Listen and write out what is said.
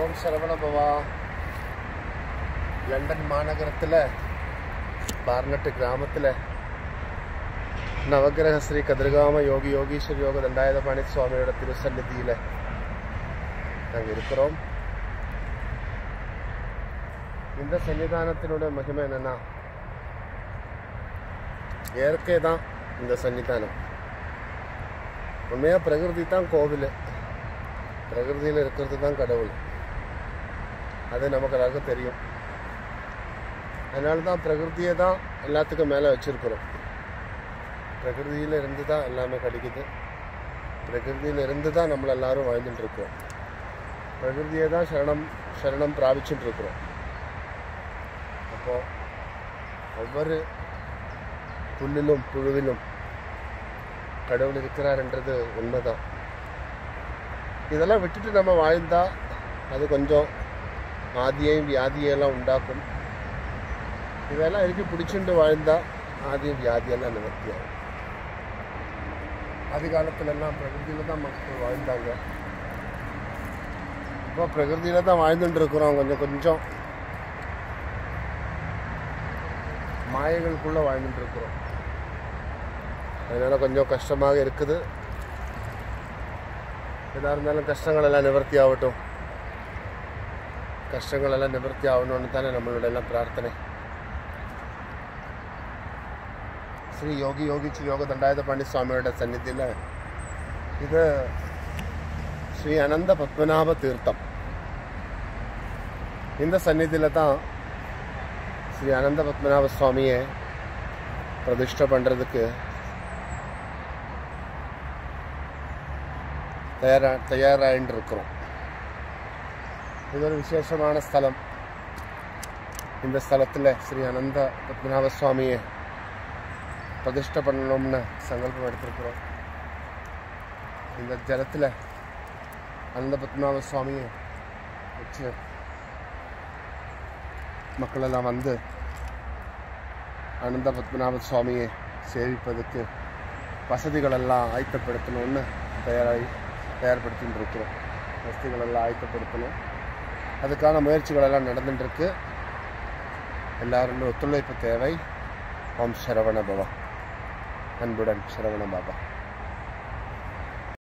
ஓம் சரவண பவா London மாநகரத்தில் பார்னட்டு கிராமத்தில் நவகிரக ஸ்ரீ கதிர்காம யோகி யோகீஸ்வர் யோக தண்டாயுதபாணி சுவாமியோட திருசந்நிதியில் நாங்கள் இருக்கிறோம் இந்த சன்னிதானத்தினுடைய மகிமை என்னன்னா இயற்கை தான் இந்த சன்னிதானம் உண்மையாக பிரகிருதி தான் கோவில் பிரகிருதியில் இருக்கிறது தான் கடவுள் அது நமக்கு எல்லாருக்கும் தெரியும் அதனால தான் பிரகிருதியை தான் எல்லாத்துக்கும் மேலே வச்சிருக்கிறோம் பிரகிருதியில் இருந்து தான் எல்லாமே கிடைக்குது பிரகிருதியில் இருந்து தான் நம்மள எல்லாரும் வாழ்ந்துட்டு இருக்கோம் பிரகிருதியை தான் சரணம் சரணம் பிராபிச்சுட்டு இருக்கிறோம் அப்போ ஒவ்வொரு புல்லிலும் புழுவிலும் கடவுள் இருக்கிறாருன்றது உண்மைதான் இதெல்லாம் விட்டுட்டு நம்ம வாழ்ந்தா அது கொஞ்சம் ஆதியையும் வியாதியெல்லாம் உண்டாக்கும் இதெல்லாம் இருக்கு பிடிச்சிட்டு வாழ்ந்தா ஆதியும் வியாதியெல்லாம் நிவர்த்தியாகும் ஆதி காலத்துலலாம் பிரகிருதியில தான் மக்கள் வாழ்ந்தாங்க இப்போ பிரகிருதியில தான் வாழ்ந்துட்டு இருக்கிறோம் கொஞ்சம் கொஞ்சம் மாயைகளுக்குள்ள வாழ்ந்துட்டு இருக்கிறோம் அதனால கொஞ்சம் கஷ்டமாக இருக்குது எதாக இருந்தாலும் கஷ்டங்கள் எல்லாம் நிவர்த்தி ஆகட்டும் கஷ்டங்கள் எல்லாம் நிவர்த்தி ஆகணும்னு தானே நம்மளோட எல்லாம் பிரார்த்தனை ஸ்ரீ யோகி யோகிச்சு யோக தண்டாயுதபாணி சுவாமியோட சந்நிதியில் இது ஸ்ரீ அனந்த பத்மநாப தீர்த்தம் இந்த சந்நிதியில் தான் ஸ்ரீ அனந்த பத்மநாப சுவாமியை பிரதிஷ்டை பண்ணுறதுக்கு தயாரா தயாராகிட்டு இருக்கிறோம் இது ஒரு விசேஷமான ஸ்தலம் இந்த ஸ்தலத்தில் ஸ்ரீ அனந்த பத்மநாப சுவாமியை பிரதிஷ்டை பண்ணணும்னு சங்கல்பம் எடுத்திருக்கிறோம் இந்த ஜலத்தில் அனந்த பத்மநாப சுவாமியை வச்சு மக்களெல்லாம் வந்து அனந்த பத்மநாப சுவாமியை சேவிப்பதற்கு வசதிகளெல்லாம் ஆயத்தப்படுத்தணும்னு தயாராகி தயார்படுத்திட்டு இருக்கிறோம் வசதிகளெல்லாம் ஆயத்தப்படுத்தணும் அதுக்கான முயற்சிகளெல்லாம் நடந்துட்டு இருக்கு எல்லாரும் ஒத்துழைப்பு தேவை ஓம் சரவண பவா அன்புடன் சரவண பாபா